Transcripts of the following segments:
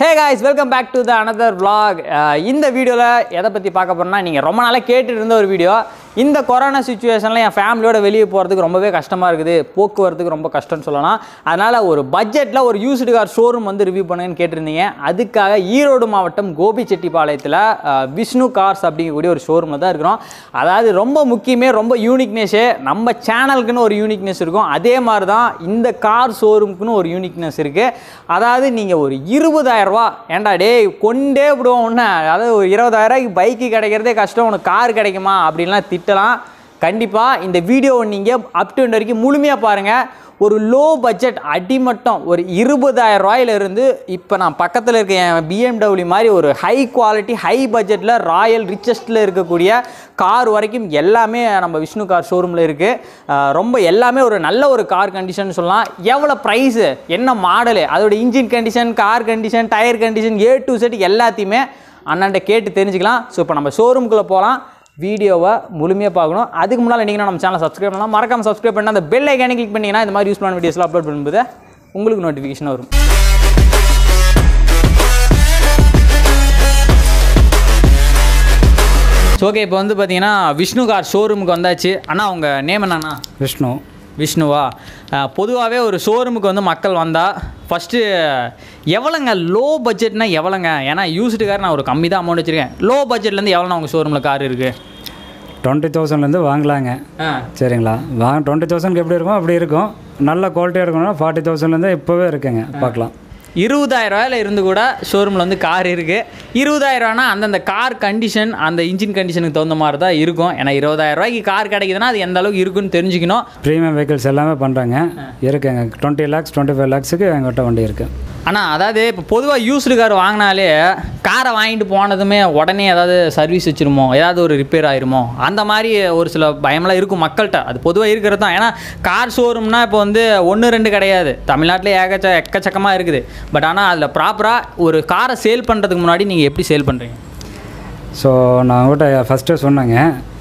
Hey guys welcome back to the another vlog ah இந்த வீடியோவில் எதை பற்றி பார்க்க போறோம்னா நீங்கள் ரொம்ப நாளாக கேட்டுட்டு இருந்த ஒரு வீடியோ இந்த கொரோனா சுச்சுவேஷனில் என் ஃபேமிலியோட வெளியே போகிறதுக்கு ரொம்பவே கஷ்டமாக இருக்குது போக்குவரத்துக்கு ரொம்ப கஷ்டம்னு சொல்லலாம் அதனால் ஒரு பட்ஜெட்டில் ஒரு யூஸ்டு கார் ஷோரூம் வந்து ரிவ்யூ பண்ணுங்கன்னு கேட்டிருந்தீங்க அதுக்காக ஈரோடு மாவட்டம் கோபிச்செட்டிப்பாளையத்தில் அஹ், விஷ்ணு கார்ஸ் அப்படிங்கக்கூடிய ஒரு ஷோரூமில் தான் இருக்கிறோம் அதாவது ரொம்ப முக்கியமே ரொம்ப யூனிக்னஸ்ஸே நம்ம சேனலுக்குன்னு ஒரு யூனிக்னஸ் இருக்கும் அதே மாதிரி தான் இந்த கார் ஷோரூமுக்குன்னு ஒரு யூனிக்னஸ் இருக்குது அதாவது நீங்கள் ஒரு இருபதாயிரம் ரூபா ஏன்டா டேய் கொண்டே விடுவோம் ஒன்று அதாவது ஒரு இருபதாயிரரூபாய்க்கு பைக்கு கிடைக்கிறதே கஷ்டம் உனக்கு கார் கிடைக்குமா அப்படின்லாம் திட்டலாம் கண்டிப்பாக இந்த வீடியோவை நீங்கள் அப் டு வரைக்கும் முழுமையாக பாருங்கள் ஒரு லோ பட்ஜெட் அடிமட்டம் ஒரு இருபதாயிரம் ரூபாயிலிருந்து இப்போ நான் பக்கத்தில் இருக்க என் பிஎம்டபிள்யூ மாதிரி ஒரு ஹை குவாலிட்டி ஹை பட்ஜெட்டில் ராயல் ரிச்சஸ்ட்டில் இருக்கக்கூடிய கார் வரைக்கும் எல்லாமே நம்ம விஷ்ணு கார் ஷோரூமில் இருக்குது ரொம்ப எல்லாமே ஒரு நல்ல ஒரு கார் கண்டிஷன் சொல்லலாம் எவ்வளோ ப்ரைஸு என்ன மாடலு அதோட engine condition car condition tyre condition A to Z எல்லாத்தையுமே அண்ணன்ட்ட கேட்டு தெரிஞ்சுக்கலாம் ஸோ இப்போ நம்ம ஷோரூம்குள்ளே போகலாம் வீடியோவை முழுமையாக பார்க்கணும் அதுக்கு முன்னால் நீங்கள் நம்ம சேனல் சப்ஸ்கிரைப் பண்ணலாம் மறக்காம சப்ஸ்கிரைப் பண்ணி அந்த பெல் ஐக்கானே கிளிக் பண்ணிங்கன்னா இந்த மாதிரி யூஸ் பண்ண வீடியோஸ்லாம் அப்லோட் பண்ணும்போது உங்களுக்கு நோட்டிஃபிகேஷன் வரும் ஓகே இப்போ வந்து பார்த்தீங்கன்னா விஷ்ணு கார் ஷோரூமுக்கு வந்தாச்சு அண்ணா உங்கள் நேம் என்னண்ணா விஷ்ணு விஷ்ணுவா பொதுவாகவே ஒரு ஷோரூமுக்கு வந்து மக்கள் வந்தால் ஃபஸ்ட்டு எவ்வளோங்க லோ பட்ஜெட்னா எவ்வளோங்க ஏன்னா யூஸ்டு கார் நான் ஒரு கம்மி தான் அமௌண்ட் வச்சுருக்கேன் லோ பட்ஜெட்லேருந்து எவ்வளோண்ணா உங்கள் ஷோரூமில் கார் இருக்குது டுவெண்ட்டி தௌசண்ட்லேருந்து வாங்கலாங்க ஆ சரிங்களா வாங்க டுவெண்ட்டி தௌசண்ட்க்கு எப்படி இருக்கும் அப்படி இருக்கும் நல்ல குவாலிட்டியாக இருக்கணும்னா ஃபார்ட்டி தௌசண்ட்லேருந்து இப்போவே இருக்குங்க பார்க்கலாம் இருபதாயிரம் ரூபாயில இருந்து கூட ஷோரூமில் வந்து கார் இருக்குது இருபதாயிரம் ரூபானா அந்தந்த கார் கண்டிஷன் அந்த இன்ஜின் கண்டிஷனுக்கு தகுந்த மாதிரி தான் இருக்கும் ஏன்னா இருபதாயிரம் ரூபாய்க்கு கார் கிடைக்குதுன்னா அது எந்த அளவுக்கு இருக்குன்னு தெரிஞ்சுக்கணும் ப்ரீமியம் வெஹிக்கிள்ஸ் எல்லாமே பண்ணுறாங்க இருக்குங்க டுவெண்ட்டி லேக்ஸ் டுவெண்ட்டி ஃபைவ் லேக்ஸுக்கு எங்கள்கிட்ட வண்டி இருக்குது ஆனால் அதாவது இப்போ பொதுவாக யூஸ்டு கார் வாங்கினாலே காரை வாங்கிட்டு போனதுமே உடனே ஏதாவது சர்வீஸ் வச்சிருமோ ஏதாவது ஒரு ரிப்பேர் ஆயிருமோ அந்த மாதிரி ஒரு சில பயமெல்லாம் இருக்கும் மக்கள்கிட்ட அது பொதுவாக இருக்கிறது தான் ஏன்னா கார் ஷோரூம்னா இப்போ வந்து ஒன்று ரெண்டு கிடையாது தமிழ்நாட்டில் ஏகச்ச எக்கச்சக்கமாக இருக்குது பட் ஆனால் அதில் ப்ராப்பராக ஒரு காரை சேல் பண்ணுறதுக்கு முன்னாடி நீங்கள் எப்படி சேல் பண்ணுறீங்க ஸோ நான் உங்கள்கிட்ட ஃபஸ்ட்டு சொன்னேங்க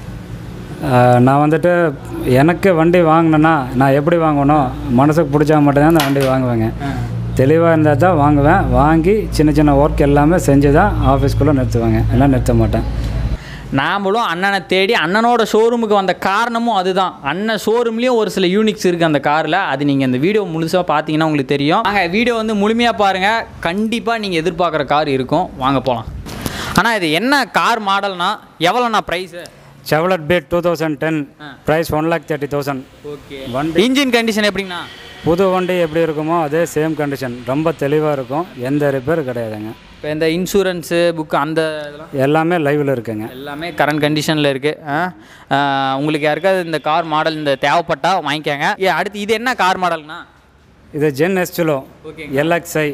அஹ், நான் வந்துட்டு எனக்கு வண்டி வாங்கினேன்னா நான் எப்படி வாங்கணும் மனசுக்கு பிடிச்சா மட்டும்தான் அந்த வண்டி வாங்குவேங்க தெளிவாக இருந்தால் தான் வாங்குவேன் வாங்கி சின்ன சின்ன ஒர்க் எல்லாமே செஞ்சு தான் ஆஃபீஸ்க்குள்ளே நிறுத்துவேங்க எல்லாம் நிறுத்த மாட்டேன் நாமளும் அண்ணனை தேடி அண்ணனோட ஷோரூமுக்கு வந்த காரணமும் அதுதான் அண்ணன் ஷோரூம்லேயும் ஒரு சில யூனிக்ஸ் இருக்குது அந்த காரில் அது நீங்கள் இந்த வீடியோ முழுசாக பார்த்தீங்கன்னா உங்களுக்கு தெரியும் நாங்கள் வீடியோ வந்து முழுமையாக பாருங்கள் கண்டிப்பாக நீங்கள் எதிர்பார்க்குற கார் இருக்கும் வாங்க போகலாம் ஆனால் இது என்ன கார் மாடல்னா எவ்வளோண்ணா price Chevrolet beat two thousand ten price one lakh thirty thousand okay வண்டி இன்ஜின் கண்டிஷன் எப்படிங்கண்ணா புது வண்டி எப்படி இருக்குமோ அதே சேம் கண்டிஷன் ரொம்ப தெளிவாக இருக்கும் எந்த ரிப்பேர் கிடையாதுங்க இப்போ இந்த இன்சூரன்ஸு புக்கு அந்த இதெல்லாம் எல்லாமே லைவில் இருக்குங்க எல்லாமே கரண்ட் கண்டிஷனில் இருக்குது உங்களுக்கு யாருக்காவது இந்த கார் மாடல் இந்த தேவைப்பட்டா வாங்கிக்கோங்க ஏ அடுத்து இது என்ன கார் மாடல்னா இது ஜென் எஸ்டுலோ எல்எக்ஸ்ஐ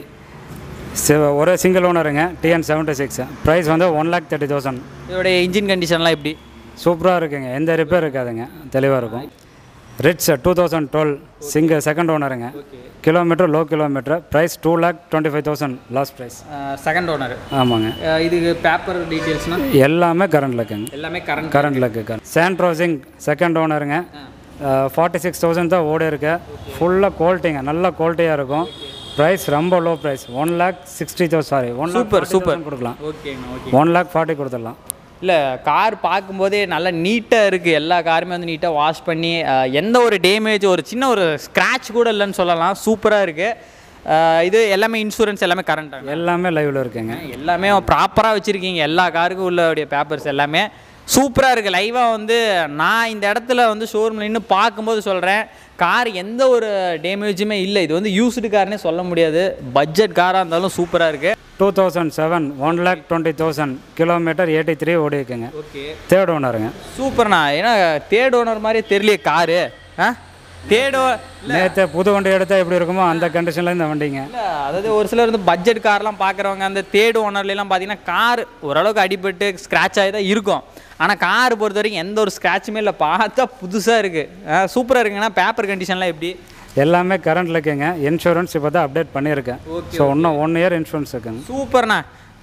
ஒரே சிங்கிள் ஓனருங்க டிஎன் செவன்ட்டி சிக்ஸ் ப்ரைஸ் வந்து ஒன் லேக் தேர்ட்டி தௌசண்ட் இதோடைய இன்ஜின் கண்டிஷன்லாம் எப்படி சூப்பராக இருக்குங்க எந்த ரிப்பேர் இருக்காதுங்க தெளிவாக இருக்கும் Ritz two thousand twelve single second ஓனருங்க kilometre low kilometre price two lakh twenty five thousand last price second owner ஆமாங்க இதுக்கு பேப்பர் டீட்டெயில்ஸ்னால் எல்லாமே கரண்டில் இருக்குங்க எல்லாமே கரண்ட் கரண்டில் இருக்கு சாண்ட்ரோசிங் செகண்ட் ஓனருங்க ஃபார்ட்டி சிக்ஸ் தௌசண்ட் தான் ஓடி இருக்கு ஃபுல்லாக குவாலிட்டிங்க நல்ல குவாலிட்டியாக இருக்கும் ப்ரைஸ் ரொம்ப low price one lakh sixty thousand sorry one Super, super. கொடுக்கலாம் ஓகேங்கண்ணா ஓகே ஒன் லேக் ஃபார்ட்டி கொடுத்துடலாம் இல்லை கார் பார்க்கும்போதே நல்லா நீட்டாக இருக்குது எல்லா காருமே வந்து நீட்டாக வாஷ் பண்ணி அஹ், எந்த ஒரு டேமேஜ் ஒரு சின்ன ஒரு ஸ்க்ராட்ச் கூட இல்லைன்னு சொல்லலாம் சூப்பராக இருக்குது இது எல்லாமே இன்சூரன்ஸ் எல்லாமே கரண்ட்டாக எல்லாமே லைவில் இருக்குங்க எல்லாமே ப்ராப்பராக வச்சுருக்கீங்க எல்லா காருக்கும் உள்ளடைய பேப்பர்ஸ் எல்லாமே சூப்பராக இருக்குது லைவாக வந்து நான் இந்த இடத்துல வந்து ஷோரூமில் நின்று பார்க்கும்போது சொல்கிறேன் கார் எந்த ஒரு டேமேஜுமே இல்லை இது வந்து யூஸ்டு கார்னே சொல்ல முடியாது பட்ஜெட் காராக இருந்தாலும் சூப்பராக இருக்குது two thousand seven one lakh twenty thousand kilometre eighty three ஓடி இருக்குங்க ஓகே தேர்ட் ஓனருங்க சூப்பர்ண்ணா ஏன்னா தேர்ட் ஓனர் மாதிரி தெரியலையே காரு ஆ தேர்ட் நேற்று புது வண்டி எடுத்தால் எப்படி இருக்குமோ அந்த கண்டிஷனில் இந்த வண்டிங்க இல்லை அதாவது ஒரு சிலர் வந்து பட்ஜெட் கார்லாம் பார்க்குறவங்க அந்த தேர்ட் ஓனர்லாம் பார்த்தீங்கன்னா கார் ஓரளவுக்கு அடிபட்டு ஸ்க்ராட்ச் ஆகி தான் இருக்கும் ஆனால் கார் பொறுத்த வரைக்கும் எந்த ஒரு ஸ்க்ராட்சுமே இல்லை பார்த்தா புதுசாக இருக்குது சூப்பராக இருக்குங்கன்னா பேப்பர் கண்டிஷன்லாம் எப்படி எல்லாமே கரண்டில் இருக்குங்க இன்சூரன்ஸ் இப்போ தான் அப்டேட் பண்ணியிருக்கேன் ஸோ இன்னும் ஒன் இயர் இன்சூரன்ஸ் இருக்குங்க சூப்பர்ண்ணா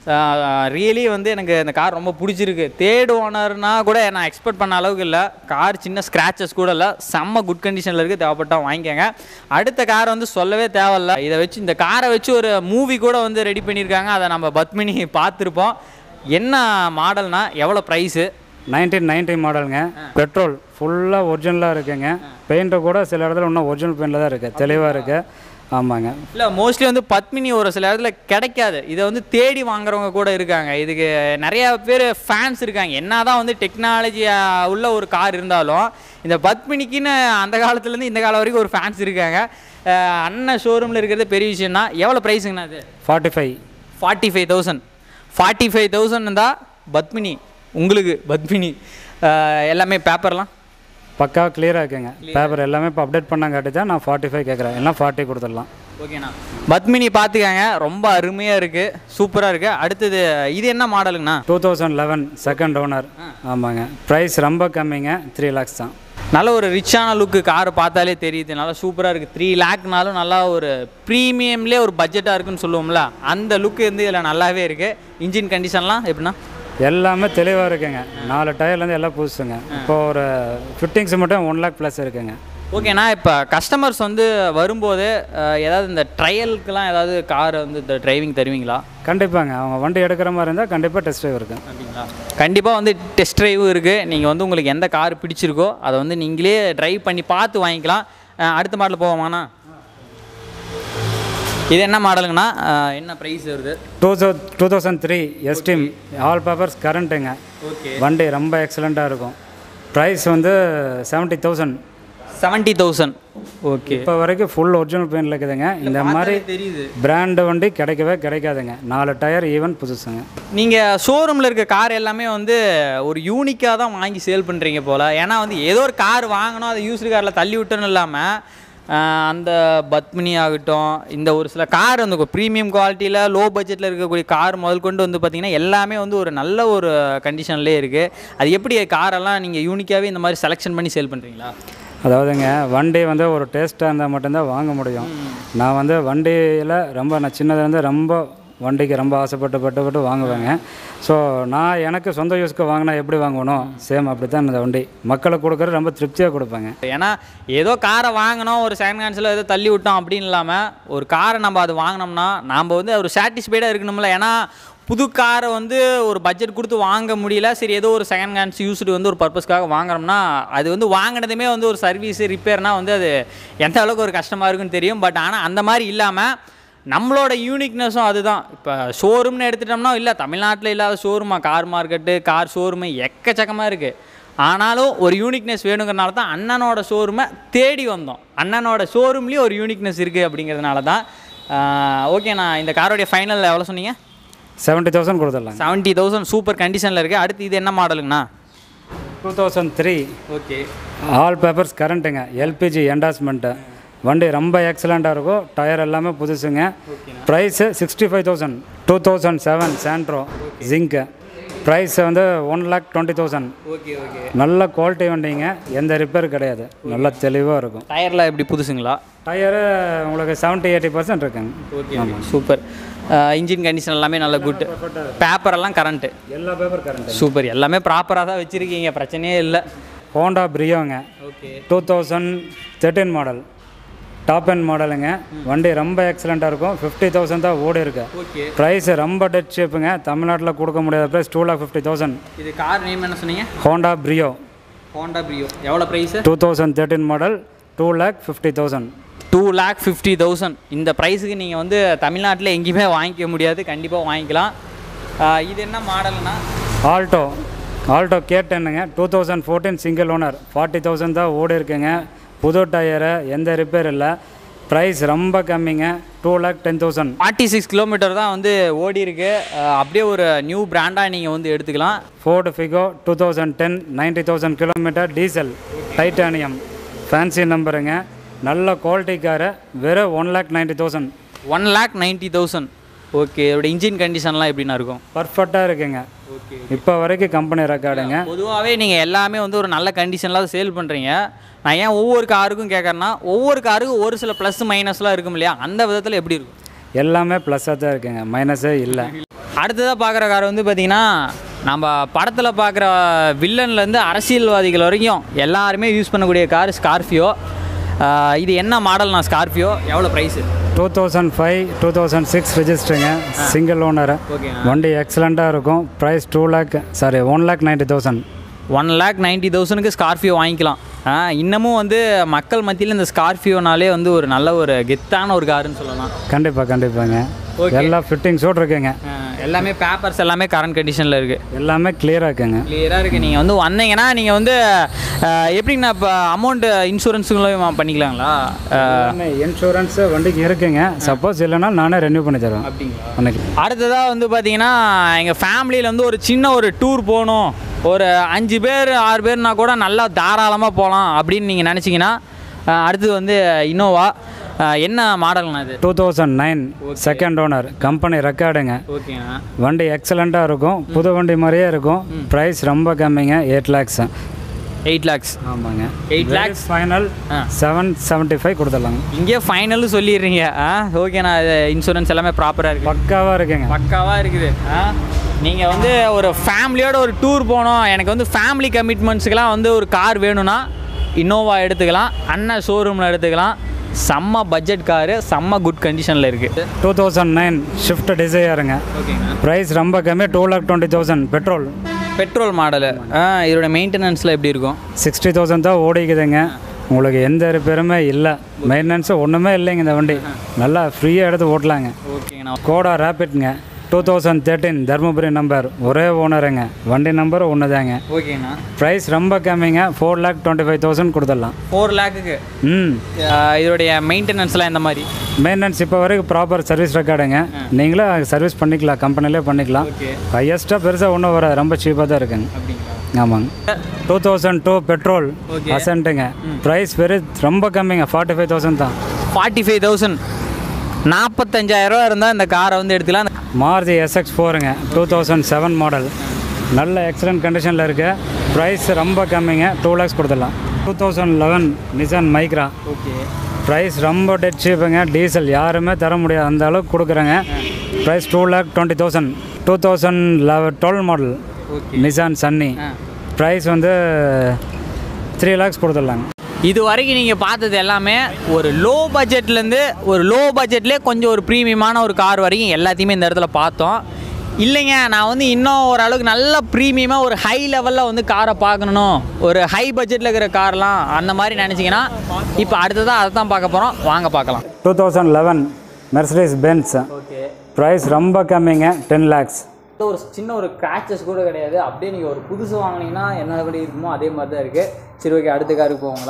ரியலி வந்து எனக்கு இந்த கார் ரொம்ப பிடிச்சிருக்கு தேர்ட் ஓனர்னா கூட நான் எக்ஸ்பெக்ட் பண்ண அளவுக்கு இல்லை கார் சின்ன ஸ்க்ராச்சஸ் கூட இல்லை செம்ம குட் கண்டிஷனில் இருக்குது தேவைப்பட்டா வாங்கிக்கோங்க அடுத்த கார் வந்து சொல்லவே தேவையில்ல இதை வச்சு இந்த காரை வச்சு ஒரு மூவி கூட வந்து ரெடி பண்ணியிருக்காங்க அதை நம்ம பத்மினி பார்த்துருப்போம் என்ன மாடல்னா எவ்வளோ ப்ரைஸு நைன்டீன் நைன்டி மாடலுங்க பெட்ரோல் ஃபுல்லாக ஒரிஜினலாக இருக்குங்க பெயிண்ட்டு கூட சில இடத்துல இன்னும் ஒரிஜினல் பெயிண்டில் தான் இருக்குது தெளிவாக இருக்குது ஆமாங்க இல்லை மோஸ்ட்லி வந்து பத்மினி ஒரு சில இடத்துல கிடைக்காது இதை வந்து தேடி வாங்குறவங்க கூட இருக்காங்க இதுக்கு நிறைய பேர் ஃபேன்ஸ் இருக்காங்க என்னதான் வந்து டெக்னாலஜி உள்ள ஒரு கார் இருந்தாலும் இந்த பத்மினிக்குன்னு அந்த காலத்துலேருந்து இந்த காலம் வரைக்கும் ஒரு ஃபேன்ஸ் இருக்காங்க அஹ் அண்ணன் ஷோரூமில் இருக்கிறது பெரிய விஷயம்னா எவ்வளோ ப்ரைஸுங்கண்ணா அது forty five forty five thousand forty five thousand தான் பத்மினி உங்களுக்கு பத்மினி அஹ் எல்லாமே பேப்பர்லாம் பக்கா கிளியராக இருக்குங்க பேப்பர் எல்லாமே இப்போ அப்டேட் பண்ணாங்காட்டி தான் நான் ஃபார்ட்டி ஃபைவ் கேட்குறேன் எல்லாம் ஃபார்ட்டி கொடுத்துடலாம் ஓகேண்ணா பத்மினி பார்த்துக்கங்க ரொம்ப அருமையாக இருக்குது சூப்பராக இருக்குது அடுத்தது இது என்ன மாடலுங்கண்ணா two thousand eleven second owner ஆமாங்க ப்ரைஸ் ரொம்ப கம்மிங்க த்ரீ லேக்ஸ் தான் நல்ல ஒரு ரிச்சான லுக்கு கார் பார்த்தாலே தெரியுது நல்லா சூப்பராக இருக்குது த்ரீ லேக்னாலும் நல்லா ஒரு ப்ரீமியம்லேயே ஒரு பட்ஜெட்டாக இருக்குன்னு சொல்லுவோம்ல அந்த லுக்கு வந்து இதில் நல்லாவே இருக்குது இன்ஜின் கண்டிஷன்லாம் எப்படின்னா எல்லாமே தெளிவாக இருக்குங்க நாலு டயர்லேருந்து எல்லாம் புதுசுங்க இப்போ ஒரு ஃபிட்டிங்ஸ் மட்டும் ஒன் லேக் ப்ளஸ் இருக்குங்க ஓகேண்ணா இப்போ கஸ்டமர்ஸ் வந்து வரும்போது அஹ், ஏதாவது இந்த ட்ரையலுக்குலாம் ஏதாவது கார் வந்து இந்த டிரைவிங் தருவீங்களா கண்டிப்பாங்க அவங்க வண்டி எடுக்கிற மாதிரி இருந்தால் கண்டிப்பாக டெஸ்ட் ட்ரைவ் இருக்கு அப்படிங்களா கண்டிப்பாக வந்து டெஸ்ட் ட்ரைவும் இருக்குது நீங்கள் வந்து உங்களுக்கு எந்த கார் பிடிச்சிருக்கோ அதை வந்து நீங்களே டிரைவ் பண்ணி பார்த்து வாங்கிக்கலாம் அஹ், அடுத்த மாடல் போவோமாண்ணா இது என்ன மாடலுங்கண்ணா அஹ், என்ன ப்ரைஸ் வருது two thou two thousand three Esteem all papers கரண்ட்டுங்க ஓகே வண்டி ரொம்ப எக்ஸலண்ட்டாக இருக்கும் ப்ரைஸ் வந்து seventy thousand seventy thousand okay இப்போ வரைக்கும் ஃபுல் ஒரிஜினல் பெயிண்டில் இருக்குதுங்க இந்த மாதிரி தெரியுது பிராண்டு வண்டி கிடைக்கவே கிடைக்காதுங்க நாலு டயர் ஈவன் புதுசுங்க நீங்கள் ஷோரூமில் இருக்க கார் எல்லாமே வந்து ஒரு யூனிக்காக தான் வாங்கி சேல் பண்ணுறீங்க போல் ஏன்னா வந்து ஏதோ ஒரு கார் வாங்கணும் அதை யூஸ்டு காரில் தள்ளி விட்டோன்னு இல்லாமல் அந்த பத்மினி ஆகட்டும் இந்த ஒரு சில கார் வந்து ப்ரீமியம் குவாலிட்டியில் லோ பட்ஜெட்டில் இருக்கக்கூடிய கார் முதல் கொண்டு வந்து பார்த்திங்கன்னா எல்லாமே வந்து ஒரு நல்ல ஒரு கண்டிஷன்லேயே இருக்குது அது எப்படி காரெல்லாம் நீங்கள் யூனிக்காகவே இந்த மாதிரி செலெக்ஷன் பண்ணி சேல் பண்ணுறீங்களா அதாவதுங்க வண்டி வந்து ஒரு டேஸ்ட்டாக இருந்தால் மட்டும்தான் வாங்க முடியும் நான் வந்து வண்டியில் ரொம்ப நான் சின்னதுலேருந்து ரொம்ப வண்டிக்கு ரொம்ப ஆசைப்பட்டு பட்டு பட்டு வாங்குவேங்க ஸோ நான் எனக்கு சொந்த யூஸ்க்கு வாங்கினா எப்படி வாங்கணும் சேம் அப்படி தான் இந்த வண்டி மக்களுக்கு கொடுக்குறது ரொம்ப திருப்தியாக கொடுப்பேங்க ஏன்னா ஏதோ காரை வாங்கினோம் ஒரு செகண்ட் ஹேண்ட்ஸில் ஏதோ தள்ளி விட்டோம் அப்படின்னு இல்லாமல் ஒரு காரை நம்ம அது வாங்கினோம்னா நாம் வந்து ஒரு சாட்டிஸ்ஃபைடாக இருக்கணும்ல ஏன்னா புது காரை வந்து ஒரு பட்ஜெட் கொடுத்து வாங்க முடியல சரி ஏதோ ஒரு செகண்ட் ஹேண்ட்ஸ் யூஸ்டு வந்து ஒரு பர்பஸ்க்காக வாங்குறோம்னா அது வந்து வாங்கினதுமே வந்து ஒரு சர்வீஸ் ரிப்பேர்னா வந்து அது எந்த அளவுக்கு ஒரு கஷ்டமாக இருக்குன்னு தெரியும் பட் ஆனால் அந்த மாதிரி இல்லாமல் நம்மளோட யூனிக்னஸும் அதுதான் இப்போ ஷோரூம்னு எடுத்துட்டோம்னா இல்லை தமிழ்நாட்டில் இல்லாத ஷோரூமா கார் மார்க்கெட்டு கார் ஷோரூமு எக்கச்சக்கமாக இருக்குது ஆனாலும் ஒரு யூனிக்னஸ் வேணுங்கிறனால தான் அண்ணனோட ஷோரூமை தேடி வந்தோம் அண்ணனோட ஷோரூம்லேயும் ஒரு யூனிக்னஸ் இருக்குது அப்படிங்கிறதுனால தான் ஓகே நான் இந்த காரோடைய ஃபைனலில் எவ்வளோ சொன்னீங்க செவன்ட்டி தௌசண்ட் கொடுத்துடலாங்க செவன்ட்டி தௌசண்ட் சூப்பர் கண்டிஷனில் இருக்குது அடுத்து இது என்ன மாடலுங்கண்ணா two thousand three okay all papers கரண்ட்டுங்க எல்பிஜி என்டாஸ்மெண்ட்டு வண்டி ரொம்ப எக்ஸலண்ட்டாக இருக்கும் டயர் எல்லாமே புதுசுங்க price sixty five thousand two thousand seven Santro ஜிங்க்கு ப்ரைஸ் வந்து one lakh twenty thousand okay okay நல்ல குவாலிட்டி வண்டிங்க எந்த ரிப்பேர் கிடையாது நல்ல தெளிவாக இருக்கும் டயர்லாம் எப்படி புதுசுங்களா டயரு உங்களுக்கு செவன்ட்டி எயிட்டி பர்சன்ட் இருக்குங்க ஓகே சூப்பர் இன்ஜின் கண்டிஷன் எல்லாமே நல்ல குட் பேப்பர் எல்லாம் கரண்ட்டு எல்லா பேப்பர் கரண்ட் சூப்பர் எல்லாமே ப்ராப்பராக தான் வச்சுருக்கீங்க பிரச்சனையே இல்லை ஹோண்டா பிரியோங்க okay two thousand thirteen model top end மாடலுங்க வண்டி ரொம்ப எக்ஸலண்ட்டாக இருக்கும் ஃபிஃப்டி தௌசண்ட் தான் ஓடி இருக்கு ஓகே ப்ரைஸ் ரொம்ப டெட் ஷேப்புங்க தமிழ்நாட்டில் கொடுக்க முடியாத price two lakh fifty thousand இது கார் நேம் என்ன சொன்னீங்க ஹோண்டா பிரியோ ஹோண்டா பிரியோ எவ்வளோ price two thousand thirteen model two lakh fifty thousand two lakh fifty thousand இந்த ப்ரைஸுக்கு நீங்கள் வந்து தமிழ்நாட்டில் எங்கேயுமே வாங்கிக்க முடியாது கண்டிப்பாக வாங்கிக்கலாம் ஆஹ் இது என்ன மாடல்னா ஆல்டோ ஆல்டோ கே டென்னுங்க two thousand fourteen single owner forty thousand தான் ஓடி இருக்குங்க புது டயரு எந்த ரிப்பேர் இல்லை ப்ரைஸ் ரொம்ப கம்மிங்க two lakh ten thousand forty six kilometre தான் வந்து ஓடி இருக்கு ஆஹ் அப்படியே ஒரு நியூ பிராண்டாக நீங்கள் வந்து எடுத்துக்கலாம் Ford Figo two thousand ten ninety thousand kilometre diesel titanium fancy நம்பருங்க நல்ல குவாலிட்டி காரு வெறும் one lakh ninety thousand one lakh ninety thousand okay இதோட இன்ஜின் கண்டிஷன்லாம் எப்படிண்ணா இருக்கும் பர்ஃபெக்டாக இருக்குங்க ஓகே இப்போ வரைக்கும் கம்பெனி ரெக்கார்டுங்க பொதுவாகவே நீங்கள் எல்லாமே வந்து ஒரு நல்ல கண்டிஷனில் சேல் பண்ணுறீங்க நான் ஏன் ஒவ்வொரு காருக்கும் கேட்குறேன்னா ஒவ்வொரு காருக்கும் ஒரு சில ப்ளஸ் மைனஸ்லாம் இருக்கும் இல்லையா அந்த விதத்தில் எப்படி இருக்கும் எல்லாமே ப்ளஸ்ஸாக தான் இருக்குங்க மைனஸே இல்லை அடுத்ததாக பார்க்குற கார் வந்து பார்த்திங்கன்னா நம்ம படத்தில் பார்க்குற வில்லன்லேருந்து அரசியல்வாதிகள் வரைக்கும் எல்லாருமே யூஸ் பண்ணக்கூடிய கார் ஸ்கார்பியோ இது என்ன மாடல்னா ஸ்கார்பியோ எவ்வளோ price two thousand five two thousand six ரிஜிஸ்டருங்க சிங்கிள் ஓனர் ஓகேண்ணா வண்டி எக்ஸலண்ட்டாக இருக்கும் price two lakh sorry one lakh ninety thousand one lakh ninety தௌசண்ட்க்கு ஸ்கார்பியோ வாங்கிக்கலாம் ஆ, இன்னமும் வந்து மக்கள் மத்தியில் இந்த ஸ்கார்பியோனாலே வந்து ஒரு நல்ல ஒரு கெத்தான ஒரு காருன்னு சொல்லலாம் கண்டிப்பாக கண்டிப்பாங்க Okay. எல்லா ஃபிட்டிங்ஸோடு இருக்குங்க ஆ, எல்லாமே பேப்பர்ஸ் எல்லாமே கரண்ட் கண்டிஷனில் இருக்குது எல்லாமே கிளியராக இருக்குங்க கிளியராக இருக்குது நீங்கள் வந்து வந்தீங்கன்னா நீங்கள் வந்து ஆ, எப்படிங்கண்ணா இப்போ அமௌண்ட்டு இன்சூரன்ஸுங்களும் பண்ணிக்கலாங்களா ஆ, இன்சூரன்ஸு வண்டிக்கு இருக்குங்க சப்போஸ் இல்லைன்னா நானே ரெனியூ பண்ணி தருவேன் அப்படிங்களா பண்ணிக்கலாம் அடுத்ததாக வந்து பார்த்தீங்கன்னா எங்கள் ஃபேமிலியில் வந்து ஒரு சின்ன ஒரு டூர் போகணும் ஒரு அஞ்சு பேர் ஆறு பேர்னா கூட நல்லா தாராளமாக போகலாம் அப்படின்னு நீங்கள் நினச்சிங்கன்னா அஹ், அடுத்தது வந்து இன்னோவா அஹ், என்ன மாடல்ண்ணா இது two thousand nine second owner company ரெக்கார்டுங்க ஓகேண்ணா வண்டி எக்ஸலண்ட்டாக இருக்கும் புது வண்டி மாதிரியே இருக்கும் ப்ரைஸ் ரொம்ப கம்மிங்க எயிட் லேக்ஸ் எயிட் லேக்ஸ் ஆமாங்க எயிட் லேக்ஸ் ஃபைனல் ஆ. செவன் செவன்ட்டி ஃபைவ் கொடுத்துடலாங்க இங்கே ஃபைனல்னு சொல்லிடுறீங்க ஆ ஓகேண்ணா இது இன்சூரன்ஸ் எல்லாமே ப்ராப்பராக இருக்குது பக்காவாக இருக்குங்க பக்காவாக இருக்குது ஆ நீங்கள் வந்து ஒரு ஃபேமிலியோட ஒரு டூர் போகணும் எனக்கு வந்து ஃபேமிலி கமிட்மெண்ட்ஸுக்கெலாம் வந்து ஒரு கார் வேணும்னா இன்னோவா எடுத்துக்கலாம் அண்ணன் ஷோரூமில் எடுத்துக்கலாம் செம்ம பட்ஜெட் காரு செம்ம குட் கண்டிஷனில் இருக்குது டூ தௌசண்ட் நைன் ஷிஃப்ட் டிசையருங்க ஓகேங்க ப்ரைஸ் ரொம்ப கம்மி two lakh twenty thousand petrol petrol model ஆ இதோட மெயின்டெனன்ஸில் எப்படி இருக்கும் சிக்ஸ்டி தௌசண்ட் தான் ஓடிக்குதுங்க உங்களுக்கு எந்த ரிப்பேருமே இல்லை மெயின்டெனன்ஸு ஒன்றுமே இல்லைங்க இந்த வண்டி நல்லா ஃப்ரீயாக எடுத்து ஓட்டலாங்க ஓகேங்கண்ணா கோடா ரேபிட்ங்க two thousand thirteen Dharmapuri number ஒரே ஓனருங்க வண்டி நம்பர் ஒன்று தாங்க ஓகேங்கண்ணா ப்ரைஸ் ரொம்ப கம்மிங்க four lakh twenty five thousand கொடுத்துடலாம் ஃபோர் லேக்குக்கு ம் இதோடைய மெயின்டெனன்ஸ்லாம் எந்த மாதிரி மெயின்டெனன்ஸ் இப்போ வரைக்கும் ப்ராப்பர் சர்வீஸ் ரெக்கார்டுங்க நீங்களே சர்வீஸ் பண்ணிக்கலாம் கம்பெனிலே பண்ணிக்கலாம் ஓகே ஹையஸ்ட்டாக பெருசாக ஒன்றும் வராது ரொம்ப சீப்பாக தான் இருக்குங்க அப்படிங்களா ஆமாங்க two thousand two petrol Okay. அசன்ட்டுங்க ப்ரைஸ் வெறும் ரொம்ப கம்மிங்க ஃபார்ட்டி ஃபைவ் தௌசண்ட் தான் ஃபார்ட்டி ஃபைவ் தௌசண்ட் நாற்பத்தஞ்சாயிரரூவா இருந்தால் இந்த காரை வந்து எடுத்துக்கலாம் மாருதி எஸ்எக்ஸ் ஃபோருங்க டூ தௌசண்ட் செவன் மாடல் நல்ல எக்ஸலண்ட் கண்டிஷனில் இருக்கு ப்ரைஸ் ரொம்ப கம்மிங்க டூ லேக்ஸ் கொடுத்துடலாம் two thousand eleven Nissan Micra okay price ரொம்ப டெட் சீப்புங்க டீசல் யாருமே தர முடியாது அந்த அளவுக்கு கொடுக்குறேங்க price two lakh twenty thousand two thousand eleven twelve model okay Nissan Sunny ஆ ப்ரைஸ் வந்து த்ரீ லேக்ஸ் கொடுத்துடலாங்க இது வரைக்கும் நீங்கள் பார்த்தது எல்லாமே ஒரு லோ பட்ஜெட்லேருந்து ஒரு லோ பட்ஜெட்லேயே கொஞ்சம் ஒரு ப்ரீமியமான ஒரு கார் வரைக்கும் எல்லாத்தையுமே இந்த இடத்துல பார்த்தோம் இல்லைங்க நான் வந்து இன்னும் ஓரளவுக்கு நல்ல ப்ரீமியமாக ஒரு ஹை லெவலில் வந்து காரை பார்க்கணும் ஒரு ஹை பட்ஜெட்டில் இருக்கிற கார்லாம் அந்த மாதிரி நினச்சிங்கன்னா இப்போ அடுத்ததாக அதை தான் பார்க்க போகிறோம் வாங்க பார்க்கலாம் two thousand eleven Mercedes Benz okay price ரொம்ப கம்மிங்க டென் லேக்ஸ் ஒரு சின்ன ஒரு கிராச்சஸ் கூட கிடையாது அப்படியே நீங்கள் ஒரு புதுசு வாங்கினீங்கன்னா என்ன எப்படி இருக்குமோ அதே மாதிரி தான் இருக்குது சரி ஓகே அடுத்த காருக்கு போவாங்களா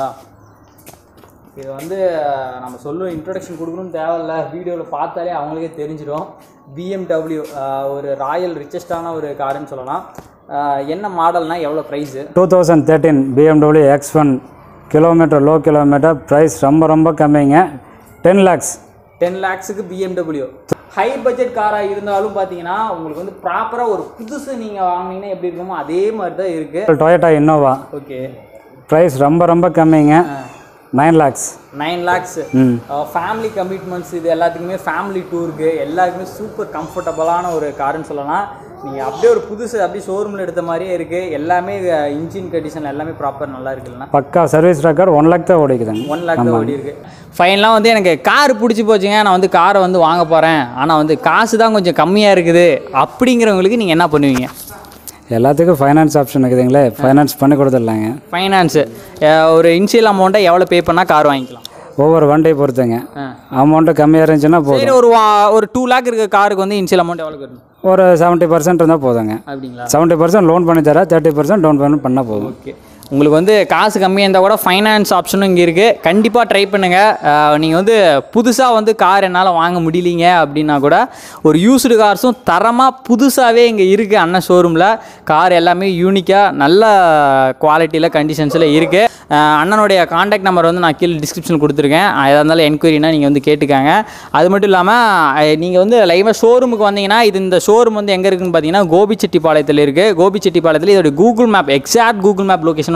இது வந்து அஹ், நம்ம சொல்லுவோம் இன்ட்ரொடக்ஷன் கொடுக்கணும்னு தேவையில்ல வீடியோவில் பார்த்தாலே அவங்களுக்கே தெரிஞ்சிடும் பிஎம்டபிள்யூ ஒரு ராயல் ரிச்சஸ்டான ஒரு காருன்னு சொல்லலாம் அஹ், என்ன மாடல்னால் எவ்வளோ price two thousand thirteen BMW X one kilometre low kilometre price ரொம்ப ரொம்ப கம்மிங்க டென் லேக்ஸ் டென் லேக்ஸுக்கு பிஎம்டபிள்யூ ஹை பட்ஜெட் காராக இருந்தாலும் பார்த்தீங்கன்னா உங்களுக்கு வந்து ப்ராப்பராக ஒரு புதுசு நீங்கள் வாங்கினீங்கன்னா எப்படி இருக்குமோ அதே மாதிரி தான் இருக்குது டொயட்டா இன்னோவா ஓகே ப்ரைஸ் ரொம்ப ரொம்ப கம்மிங்க நைன் லேக்ஸ் நைன் லேக்ஸ் ம் ஃபேமிலி கமிட்மெண்ட்ஸ் இது எல்லாத்துக்குமே ஃபேமிலி டூருக்கு எல்லாருக்குமே சூப்பர் கம்ஃபர்டபுளான ஒரு காருன்னு சொல்லலாம் நீங்கள் அப்படியே ஒரு புதுசு அப்படியே ஷோரூமில் எடுத்த மாதிரியே இருக்குது எல்லாமே இன்ஜின் கண்டிஷன் எல்லாமே ப்ராப்பர் நல்லா இருக்குல்லண்ணா பக்கா சர்வீஸ் ரெக்கார்ட் ஒன் லேக் தான் ஓடிக்குதுங்க ஒன் லேக் தான் ஓடி இருக்கு ஃபைனலாக வந்து எனக்கு கார் பிடிச்சி போச்சுங்க நான் வந்து காரை வந்து வாங்க போகிறேன் ஆனால் வந்து காசு தான் கொஞ்சம் கம்மியாக இருக்குது அப்படிங்கிறவங்களுக்கு நீங்கள் என்ன பண்ணுவீங்க எல்லாத்துக்கும் ஃபைனான்ஸ் ஆப்ஷன் இருக்குதுங்களே ஃபைனான்ஸ் பண்ணி கொடுத்துடலாங்க ஃபைனான்ஸு ஒரு இனிஷியல் அமௌண்ட்டை எவ்வளோ பே பண்ணால் கார் வாங்கிக்கலாம் ஒவ்வொரு வண்டியை பொறுத்துங்க ஆ. அமௌண்ட்டு கம்மியாக இருந்துச்சுன்னா போதும் சரி ஒரு வா- ஒரு டூ லேக் இருக்க காருக்கு வந்து இனிஷியல் அமௌண்ட் எவ்வளோ கட்டணும் ஒரு செவன்ட்டி பர்சன்ட் இருந்தால் போதுங்க அப்படிங்களா செவன்ட்டி பர்சன்ட் லோன் பண்ணி தரேன் தேர்ட்டி பர்சன்ட் டவுன் பேமெண்ட் பண்ணால் போதும் ஓகே உங்களுக்கு வந்து காசு கம்மியாக இருந்தால் கூட ஃபைனான்ஸ் ஆப்ஷனும் இங்கே இருக்குது கண்டிப்பாக ட்ரை பண்ணுங்கள் நீங்கள் வந்து புதுசாக வந்து கார் என்னால் வாங்க முடியலீங்க அப்படின்னா கூட ஒரு யூஸ்டு கார்ஸும் தரமாக புதுசாகவே இங்கே இருக்குது அண்ணன் ஷோரூமில் கார் எல்லாமே யூனிக்காக நல்ல குவாலிட்டியில் கண்டிஷன்ஸில் இருக்குது அண்ணனுடைய காண்டாக்ட் நம்பர் வந்து நான் கீழே டிஸ்கிரிப்ஷனில் கொடுத்துருக்கேன் எதாக இருந்தாலும் என்கொயரினா நீங்கள் வந்து கேட்டுக்காங்க அது மட்டும் இல்லாமல் நீங்கள் வந்து லைவாக ஷோரூமுக்கு வந்தீங்கன்னா இது இந்த ஷோரூம் வந்து எங்கே இருக்குன்னு பார்த்தீங்கன்னா கோபிச்செட்டிப்பாளையத்தில் இருக்குது கோபிச்செட்டிப்பாளையத்தில் இதோட Google map exact Google map location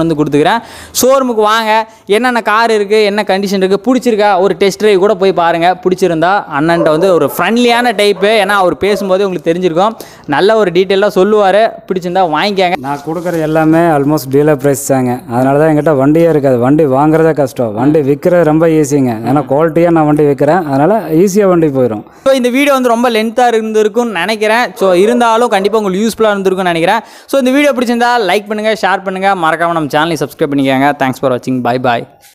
வந்து கொடுத்துக்கிறேன் ஷோரூமுக்கு வாங்க என்னென்ன கார் இருக்குது என்ன கண்டிஷன் இருக்குது பிடிச்சிருக்கா ஒரு டெஸ்ட் ட்ரைவ் கூட போய் பாருங்கள் பிடிச்சிருந்தா அண்ணன்ட்ட வந்து ஒரு ஃப்ரெண்ட்லியான டைப்பு ஏன்னா அவர் பேசும்போதே உங்களுக்கு தெரிஞ்சிருக்கும் நல்ல ஒரு டீட்டெயிலாக சொல்லுவார் பிடிச்சிருந்தா வாங்கிக்கங்க நான் கொடுக்குற எல்லாமே ஆல்மோஸ்ட் டீலர் ப்ரைஸ் தாங்க அதனால தான் என்கிட்ட வண்டியே இருக்காது வண்டி வாங்குறதே கஷ்டம் வண்டி விற்கிறது ரொம்ப ஈஸிங்க ஏன்னா குவாலிட்டியாக நான் வண்டி விற்கிறேன் அதனால் ஈஸியாக வண்டி போயிடும் ஸோ இந்த வீடியோ வந்து ரொம்ப லென்த்தாக இருந்திருக்கும்னு நினைக்கிறேன் ஸோ இருந்தாலும் கண்டிப்பாக உங்களுக்கு யூஸ்ஃபுல்லாக இருந்திருக்கும்னு நினைக்கிறேன் ஸோ இந்த வீடியோ பிடிச்சிருந்தா லைக் பண்ணுங்கள் ஷேர் பண்ணுங்கள் மறக்காமல் நம்ம சேனலை சப்ஸ்கிரைப் பண்ணிக்கோங்க தேங்க்ஸ் ஃபார் வாட்சிங் பை பாய்